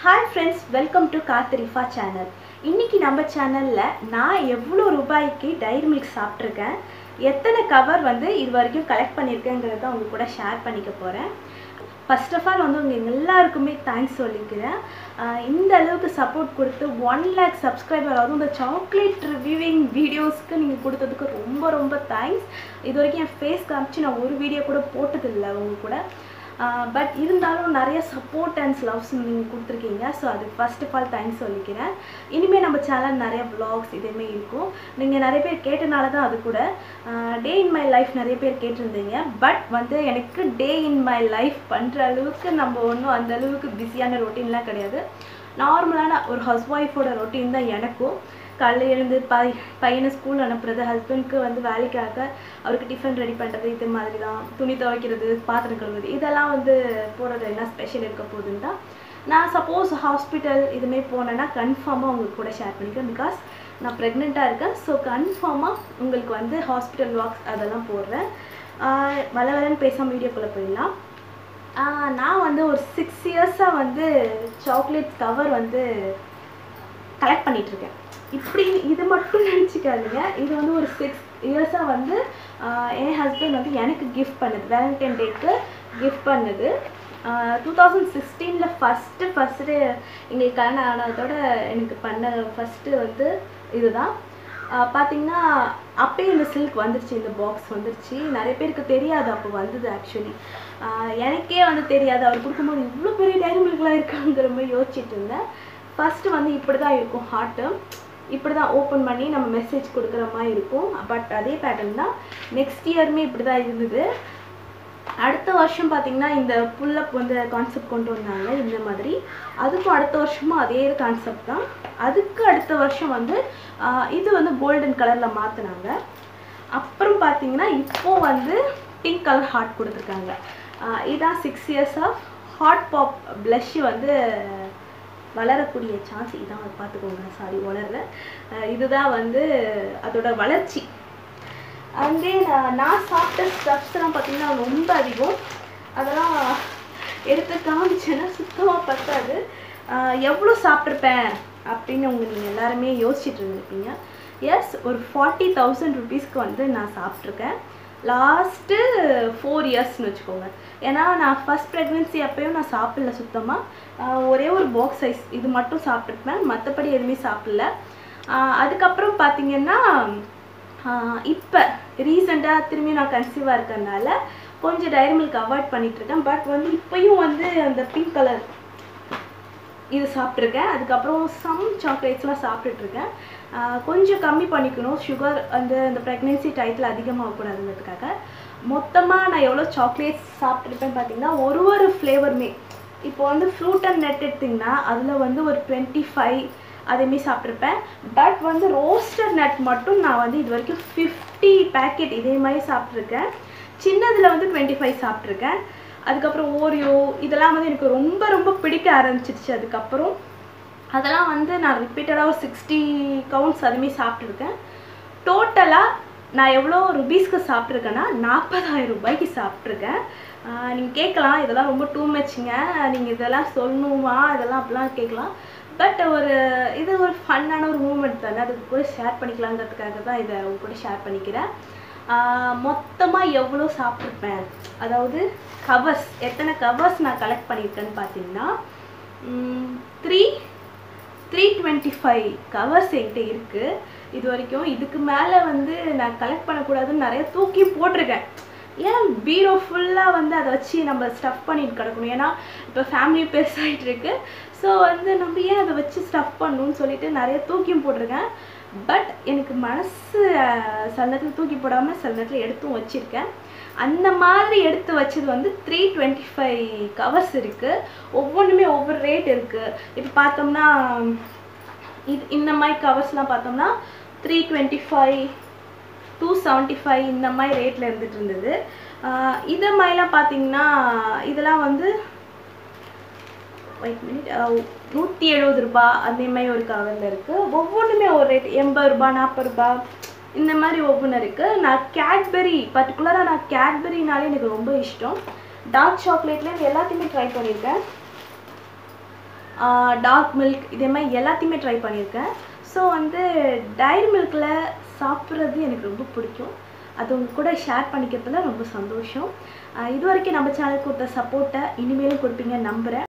hi friends welcome to காத்திரிஃபா channel இன்னைக்கு நம்ம சேனலில் நான் எவ்வளோ ரூபாய்க்கு டைரி மில்க் சாப்பிட்ருக்கேன் எத்தனை கவர் வந்து இது வரைக்கும் கலெக்ட் பண்ணியிருக்கேங்கிறத உங்க கூட ஷேர் பண்ணிக்க போகிறேன் ஃபர்ஸ்ட் ஆஃப் ஆல் வந்து உங்கள் எல்லாருக்குமே தேங்க்ஸ் சொல்லிக்கிறேன் ஆஹ் இந்த அளவுக்கு சப்போர்ட் கொடுத்து ஒன் லேக் சப்ஸ்கிரைபர் அதுவும் இந்த சாக்லேட் ரிவ்யூவிங் வீடியோஸ்க்கு நீங்கள் கொடுத்ததுக்கு ரொம்ப ரொம்ப தேங்க்ஸ் இது வரைக்கும் என் ஃபேஸ் காமிச்சு நான் ஒரு வீடியோ கூட போட்டதில்லை உங்க கூட பட் இருந்தாலும் நிறைய சப்போர்ட் அண்ட் லவ்ஸ் நீங்கள் கொடுத்துருக்கீங்க ஸோ அதுக்கு ஃபர்ஸ்ட் ஆஃப் ஆல் தேங்க்ஸ் சொல்லிக்கிறேன் இனிமேல் நம்ம சேனல் நிறைய vlogs இதுவுமே இருக்கும் நீங்கள் நிறைய பேர் கேட்டனால தான் அது கூட டே இன் மை லைஃப் நிறைய பேர் கேட்டிருந்தீங்க பட் வந்து எனக்கு டே இன் மை லைஃப் பண்ணுற அளவுக்கு நம்ம ஒன்றும் அந்த அளவுக்கு பிஸியான ரொட்டீன்லாம் கிடையாது நார்மலான ஒரு ஹவுஸ் ஒய்ஃபோட ரொட்டீன் தான் எனக்கும் காலைல எழுந்து பை பையனை ஸ்கூல் அனுப்புறது ஹஸ்பண்ட்க்கு வந்து வேலைக்காக அவருக்கு டிஃபன் ரெடி பண்ணுறது இது மாதிரி தான் துணி துவைக்கிறது பாத்திரம் கழுவுறது இதெல்லாம் வந்து போகிறது என்ன ஸ்பெஷல் இருக்க போகுதுன்னு தான் நான் சப்போஸ் ஹாஸ்பிட்டல் இதுமாரி போனேன்னா கன்ஃபார்மாக உங்களுக்கு கூட ஷேர் பண்ணிக்கிறேன் பிகாஸ் நான் ப்ரெக்னெண்ட்டாக இருக்கேன் ஸோ கன்ஃபார்மாக உங்களுக்கு வந்து ஹாஸ்பிட்டல் வாக்ஸ் அதெல்லாம் போடுறேன் ஆஹ் வள வளன்னு பேசாமல் வீடியோக்குள்ளே போயிடலாம் ஆஹ் நான் வந்து ஒரு சிக்ஸ் இயர்ஸாக வந்து சாக்லேட் கவர் வந்து கலெக்ட் பண்ணிட்டு இருக்கேன் இப்படி இது மட்டும் நினச்சிக்காதீங்க இது வந்து ஒரு சிக்ஸ் இயர்ஸாக வந்து ஆஹ் என் ஹஸ்பண்ட் வந்து எனக்கு கிஃப்ட் பண்ணுது வேலண்டைன் டேக்கு கிஃப்ட் பண்ணுது டூ தௌசண்ட் சிக்ஸ்டீனில் ஃபஸ்ட்டு ஃபஸ்ட்டு எங்களுக்கு கல்யாணம் ஆனதோட எனக்கு பண்ண ஃபஸ்ட்டு வந்து இதுதான் ஆஹ் பார்த்தீங்கன்னா அப்பயே இந்த சில்க் வந்துருச்சு இந்த பாக்ஸ் வந்துருச்சு நிறைய பேருக்கு தெரியாது அப்போ வந்தது ஆக்சுவலி எனக்கே வந்து தெரியாது அவர் கொடுக்கும்போது இவ்வளோ பெரிய டைரி மில்க்லாம் இருக்காங்கிற மாதிரி யோசிச்சுட்டு இருந்தேன் ஃபஸ்ட்டு வந்து இப்படி தான் இருக்கும் ஹார்ட்டு இப்படி தான் ஓப்பன் பண்ணி நம்ம மெசேஜ் கொடுக்குற மாதிரி இருக்கும் பட் அதே பேட்டர்ன் தான் நெக்ஸ்ட் இயருமே இப்படி தான் இருந்தது அடுத்த வருஷம் பார்த்தீங்கன்னா இந்த புல்லப் வந்து கான்செப்ட் கொண்டு வந்தாங்க இந்த மாதிரி அதுக்கும் அடுத்த வருஷமும் அதே கான்செப்ட் தான் அதுக்கு அடுத்த வருஷம் வந்து ஆஹ் இது வந்து கோல்டன் கலரில் மாற்றினாங்க அப்புறம் பார்த்தீங்கன்னா இப்போ வந்து பிங்க் கலர் ஹார்ட் கொடுத்துருக்காங்க ஆஹ் இதான் சிக்ஸ் இயர்ஸாக ஹாட் பாப் ப்ளஷ் வந்து வளரக்கூடிய சான்ஸ் இதான் பார்த்துக்கோங்க சாரி வளரல ஆஹ் இதுதான் வந்து அதோட வளர்ச்சி அங்கே நான் நான் சாப்பிட்ட ஸ்டப்ஸ்லாம் பார்த்தீங்கன்னா ரொம்ப அதிகம் அதெல்லாம் எடுத்து காமிச்சேன்னா சுத்தமாக பத்தாது ஆஹ் எவ்வளோ சாப்பிட்ருப்பேன் அப்படின்னு உங்க நீங்கள் எல்லாருமே யோசிச்சுட்டு இருந்திருப்பீங்க எஸ் ஒரு ஃபார்ட்டி தௌசண்ட் ருபீஸ்க்கு வந்து நான் சாப்பிட்ருக்கேன் லாஸ்ட்டு ஃபோர் இயர்ஸ்னு வச்சுக்கோங்க ஏன்னா நான் ஃபஸ்ட் ப்ரெக்னென்சி அப்பயும் நான் சாப்பிடல சுத்தமாக ஒரே ஒரு பாக்ஸ் சைஸ் இது மட்டும் சாப்பிட்ருப்பேன் மற்றபடி எதுவுமே சாப்பிடல ஆஹ் அதுக்கப்புறம் பார்த்தீங்கன்னா இப்போ ரீசெண்டாக திரும்பி நான் கன்சீவாக இருக்கறனால கொஞ்சம் டைரி மில்க் அவாய்ட் பண்ணிட்டு இருக்கேன் பட் வந்து இப்பயும் வந்து அந்த பிங்க் கலர் இது சாப்பிட்ருக்கேன் அதுக்கப்புறம் சம் சாக்லேட்ஸ்லாம் சாப்பிட்டுட்ருக்கேன் கொஞ்சம் கம்மி பண்ணிக்கணும் சுகர் அந்த அந்த ப்ரெக்னென்சி டயத்தில் அதிகமாகக்கூடாதுங்கிறதுக்காக மொத்தமாக நான் எவ்வளோ சாக்லேட்ஸ் சாப்பிட்ருப்பேன் பார்த்தீங்கன்னா ஒரு ஒரு ஃப்ளேவருமே இப்போ வந்து ஃப்ரூட் அண்ட் நட் எடுத்திங்கன்னா அதில் வந்து ஒரு டுவெண்ட்டி ஃபைவ் அதேமாரி சாப்பிட்ருப்பேன் பட் வந்து ரோஸ்டட் நட் மட்டும் நான் வந்து இது வரைக்கும் ஃபிஃப்டி பேக்கெட் இதே மாதிரி சாப்பிட்ருக்கேன் சின்னதில் வந்து டுவெண்ட்டி ஃபைவ் சாப்பிட்ருக்கேன் அதுக்கப்புறம் ஓரியோ இதெல்லாம் வந்து எனக்கு ரொம்ப ரொம்ப பிடிக்க ஆரம்பிச்சிருச்சு அதுக்கப்புறம் அதெல்லாம் வந்து நான் ரிப்பீட்டடாக ஒரு சிக்ஸ்டி கவுண்ட்ஸ் அதுமாரி சாப்பிட்ருக்கேன் டோட்டலாக நான் எவ்வளோ ருபீஸ்க்கு சாப்பிட்ருக்கேன்னா நாற்பதாயிரம் ரூபாய்க்கு சாப்பிட்ருக்கேன் நீங்கள் கேட்கலாம் இதெல்லாம் ரொம்ப டூ மச்சுங்க நீங்கள் இதெல்லாம் சொல்லணுமா இதெல்லாம் அப்படிலாம் கேட்கலாம் பட் ஒரு இது ஒரு ஃபன்னான ஒரு மூமெண்ட் தானே அதுக்கு கூட ஷேர் பண்ணிக்கலாங்கிறதுக்காக தான் இதை உங்க கூட ஷேர் பண்ணிக்கிறேன் மொத்தமாக எவ்வளோ சாப்பிட்ருப்பேன் அதாவது கவர்ஸ் எத்தனை கவர்ஸ் நான் கலெக்ட் பண்ணியிருக்கேன்னு பார்த்தீங்கன்னா three three twenty five covers என்கிட்ட இருக்குது இது வரைக்கும் இதுக்கு மேலே வந்து நான் கலெக்ட் பண்ணக்கூடாதுன்னு நிறைய தூக்கி போட்டிருக்கேன் ஏன் பீரோ ஃபுல்லாக வந்து அதை வச்சு நம்ம ஸ்டஃப் பண்ணிட்டு கிடக்கணும் ஏன்னா இப்போ ஃபேமிலி பெருசாகிட்டு இருக்கு ஸோ வந்து நம்ம ஏன் அதை வச்சு ஸ்டஃப் பண்ணணும்னு சொல்லிட்டு நிறைய தூக்கியும் போட்டிருக்கேன் பட் எனக்கு மனசு அஹ், சில நேரத்தில் தூக்கி போடாமல் சில நேரத்தில் எடுத்தும் வச்சுருக்கேன் அந்த மாதிரி எடுத்து வச்சது வந்து த்ரீ டுவெண்ட்டி ஃபைவ் கவர்ஸ் இருக்குது ஒவ்வொன்றுமே ஒவ்வொரு ரேட் இருக்குது இப்போ பார்த்தோம்னா இது இந்த மாதிரி கவர்ஸ்லாம் பார்த்தோம்னா three twenty five two seventy five இந்த மாதிரி ரேட்டில் இருந்துட்டு இருந்தது ஆஹ் இது மாதிரிலாம் பார்த்தீங்கன்னா இதெல்லாம் வந்து வெயிட் மினிட் நூற்றி எழுபது ரூபா அதே மாதிரி ஒரு கவரில் இருக்குது ஒவ்வொன்றுமே ஒரு ரேட் எண்பது ரூபா நாற்பது ரூபா இந்த மாதிரி ஒவ்வொன்று இருக்குது நான் கேட்பெரி பர்டிகுலராக நான் கேட்பெரினாலே எனக்கு ரொம்ப இஷ்டம் டார்க் சாக்லேட்லேருந்து எல்லாத்தையுமே ட்ரை பண்ணியிருக்கேன் டார்க் மில்க் இதே மாதிரி எல்லாத்தையுமே ட்ரை பண்ணியிருக்கேன் ஸோ வந்து டைரி மில்கில் சாப்பிட்றது எனக்கு ரொம்ப பிடிக்கும் அது உங்க கூட ஷேர் பண்ணிக்கிறதுல ரொம்ப சந்தோஷம் ஆஹ் இது வரைக்கும் நம்ம சேனலுக்கு கொடுத்த சப்போர்ட்டை இனிமேலும் கொடுப்பீங்கன்னு நம்புகிறேன்